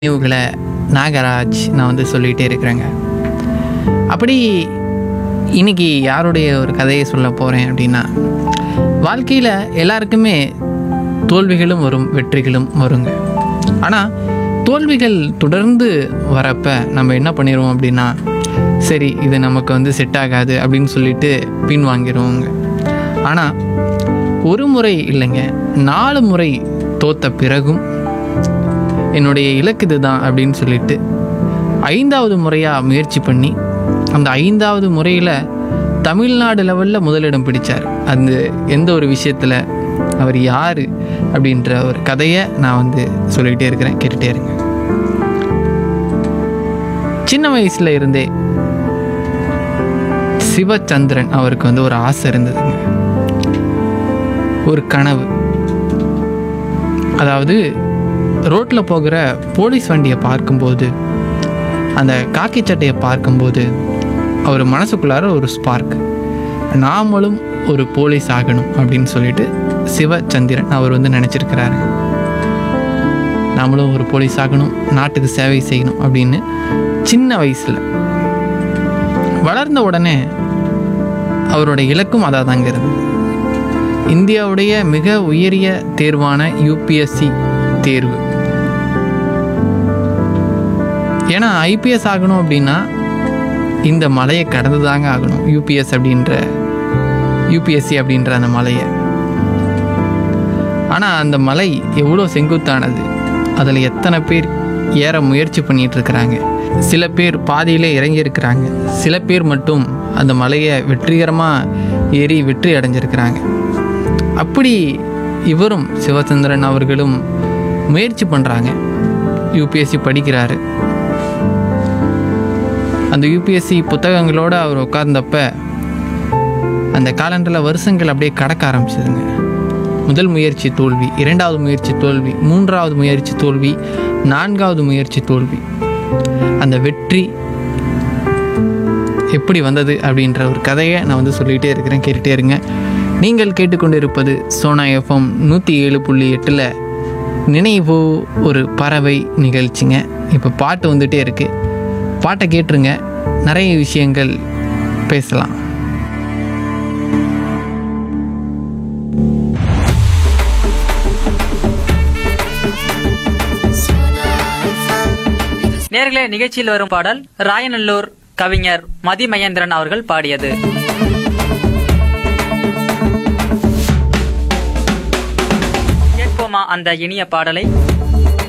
நினைவுகளை நாகராஜ் நான் வந்து சொல்லிகிட்டே இருக்கிறேங்க அப்படி இன்னைக்கு யாருடைய ஒரு கதையை சொல்ல போகிறேன் அப்படின்னா வாழ்க்கையில் எல்லாருக்குமே தோல்விகளும் வரும் வெற்றிகளும் வருங்க ஆனால் தோல்விகள் தொடர்ந்து வரப்ப நம்ம என்ன பண்ணிடுவோம் அப்படின்னா சரி இது நமக்கு வந்து செட் ஆகாது அப்படின்னு சொல்லிட்டு பின்வாங்கிடுவோங்க ஆனால் ஒரு முறை இல்லைங்க நாலு முறை தோத்த பிறகும் என்னுடைய இலக்கு இதுதான் அப்படின்னு சொல்லிட்டு ஐந்தாவது முறையாக முயற்சி பண்ணி அந்த ஐந்தாவது முறையில் தமிழ்நாடு லெவலில் முதலிடம் பிடிச்சார் அந்த எந்த ஒரு விஷயத்தில் அவர் யார் அப்படின்ற ஒரு கதையை நான் வந்து சொல்லிக்கிட்டே இருக்கிறேன் கேட்டுகிட்டே இருங்க சின்ன வயசில் இருந்தே சிவச்சந்திரன் அவருக்கு வந்து ஒரு ஆசை இருந்ததுங்க ஒரு கனவு அதாவது ரோட்டில் போகிற போலீஸ் வண்டியை பார்க்கும்போது அந்த காக்கி சட்டையை பார்க்கும்போது அவர் மனசுக்குள்ளார ஒரு ஸ்பார்க் நாமளும் ஒரு போலீஸ் ஆகணும் அப்படின்னு சொல்லிட்டு சிவச்சந்திரன் அவர் வந்து நினச்சிருக்கிறாரு நாமளும் ஒரு போலீஸ் ஆகணும் நாட்டுக்கு சேவை செய்யணும் அப்படின்னு சின்ன வயசில் வளர்ந்த உடனே அவரோட இலக்கும் அதாக தாங்க இருந்தது இந்தியாவுடைய மிக உயரிய தேர்வான யூபிஎஸ்சி தேர்வு ஏன்னா ஐபிஎஸ் ஆகணும் அப்படின்னா இந்த மலையை கடந்து தாங்க ஆகணும் யூபிஎஸ் அப்படின்ற யூபிஎஸ்சி அப்படின்ற அந்த மலையை ஆனால் அந்த மலை எவ்வளோ செங்குத்தானது அதில் எத்தனை பேர் ஏற முயற்சி பண்ணிட்டு இருக்கிறாங்க சில பேர் பாதியிலே இறங்கி இருக்கிறாங்க சில பேர் மட்டும் அந்த மலையை வெற்றிகரமாக ஏறி வெற்றி அடைஞ்சிருக்கிறாங்க அப்படி இவரும் சிவச்சந்திரன் அவர்களும் முயற்சி பண்ணுறாங்க யூபிஎஸ்சி படிக்கிறாரு அந்த யூபிஎஸ்சி புத்தகங்களோடு அவர் உட்கார்ந்தப்ப அந்த காலண்டரில் வருஷங்கள் அப்படியே கடக்க ஆரம்பிச்சதுங்க முதல் முயற்சி தோல்வி இரண்டாவது முயற்சி தோல்வி மூன்றாவது முயற்சி தோல்வி நான்காவது முயற்சி தோல்வி அந்த வெற்றி எப்படி வந்தது அப்படின்ற ஒரு கதையை நான் வந்து சொல்லிகிட்டே இருக்கிறேன் கேட்டுகிட்டே இருங்க நீங்கள் கேட்டுக்கொண்டிருப்பது சோனா எஃப்எம் நூற்றி ஏழு புள்ளி எட்டில் நினைவு ஒரு பறவை நிகழ்ச்சிங்க இப்போ பாட்டு வந்துட்டே இருக்கு பாட்டை கேட்டுருங்க நிறைய விஷயங்கள் பேசலாம் நேர்களே நிகழ்ச்சியில் வரும் பாடல் ராயநல்லூர் கவிஞர் மதி மகேந்திரன் அவர்கள் பாடியது கேட்போமா அந்த இனிய பாடலை